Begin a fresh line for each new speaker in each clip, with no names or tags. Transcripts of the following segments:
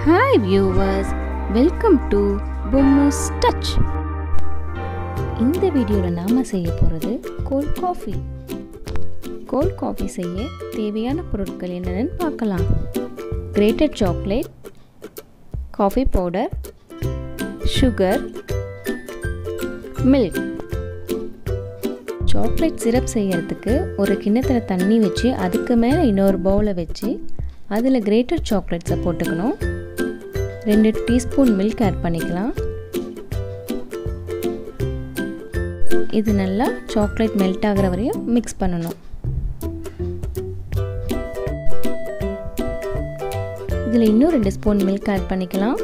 hi viewers welcome to Bommu's touch இந்த வீடியோவில் நாம் செய்ய போகிறது கோல்ட் காஃபி கோல்ட் காஃபி செய்ய தேவையான பொருட்கள் என்னென்னு பார்க்கலாம் grated chocolate coffee powder sugar milk chocolate syrup செய்யறதுக்கு ஒரு கிண்ணத்தில் தண்ணி வச்சு அதுக்கு மேலே இன்னொரு பவுலை வச்சு அதில் கிரேட்டட் சாக்லேட்ஸை போட்டுக்கணும் ரெண்டு டீஸ்பூன் மில்க் ஆட் பண்ணிக்கலாம் இது நல்லா சாக்லேட் மெல்ட் ஆகிற வரையும் மிக்ஸ் பண்ணணும் இதில் இன்னும் ரெண்டு ஸ்பூன் மில்க் ஆட் பண்ணிக்கலாம்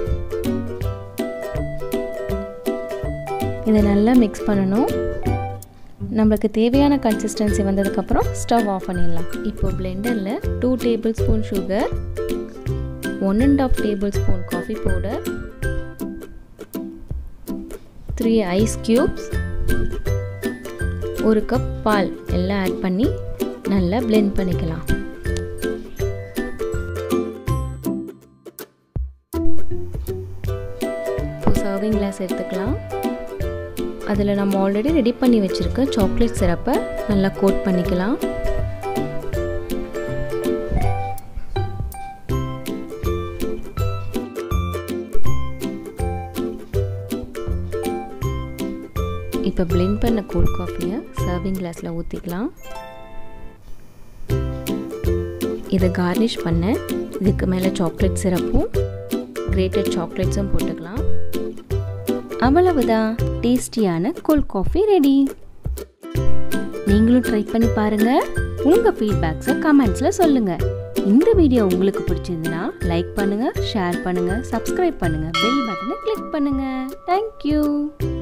இதை நல்லா மிக்ஸ் பண்ணணும் நம்மளுக்கு தேவையான கன்சிஸ்டன்சி வந்ததுக்கப்புறம் ஸ்டவ் ஆஃப் பண்ணிடலாம் இப்போ பிளெண்டரில் two tablespoon sugar one and half tablespoon coffee powder three ice cubes ஒரு கப் பால் எல்லாம் ஆட் பண்ணி நல்லா பிளெண்ட் பண்ணிக்கலாம் இப்போ சர்விங் கிளாஸ் எடுத்துக்கலாம் அதில் நம்ம ஆல்ரெடி ரெடி பண்ணி வச்சுருக்க சாக்லேட் சிரப்பை நல்லா கோட் பண்ணிக்கலாம் இப்போ பிளெண்ட் பண்ண கோல்ட் காஃபியை சர்விங் கிளாஸில் ஊற்றிக்கலாம் இதை கார்னிஷ் பண்ண இதுக்கு மேலே சாக்லேட் சிரப்பும் கிரேட்டட் சாக்லேட்ஸும் போட்டுக்கலாம் அவ்வளவுதான் டேஸ்டியான கோல்ட் காஃபி ரெடி நீங்களும் ட்ரை பண்ணி பாருங்க உங்க ஃபீட்பேக்ஸை கமெண்ட்ஸில் சொல்லுங்க இந்த வீடியோ உங்களுக்கு பிடிச்சிருந்ததுன்னா லைக் பண்ணுங்க ஷேர் பண்ணுங்க சப்ஸ்கிரைப் பண்ணுங்க பெல் பட்டனை கிளிக் பண்ணுங்க தேங்க்யூ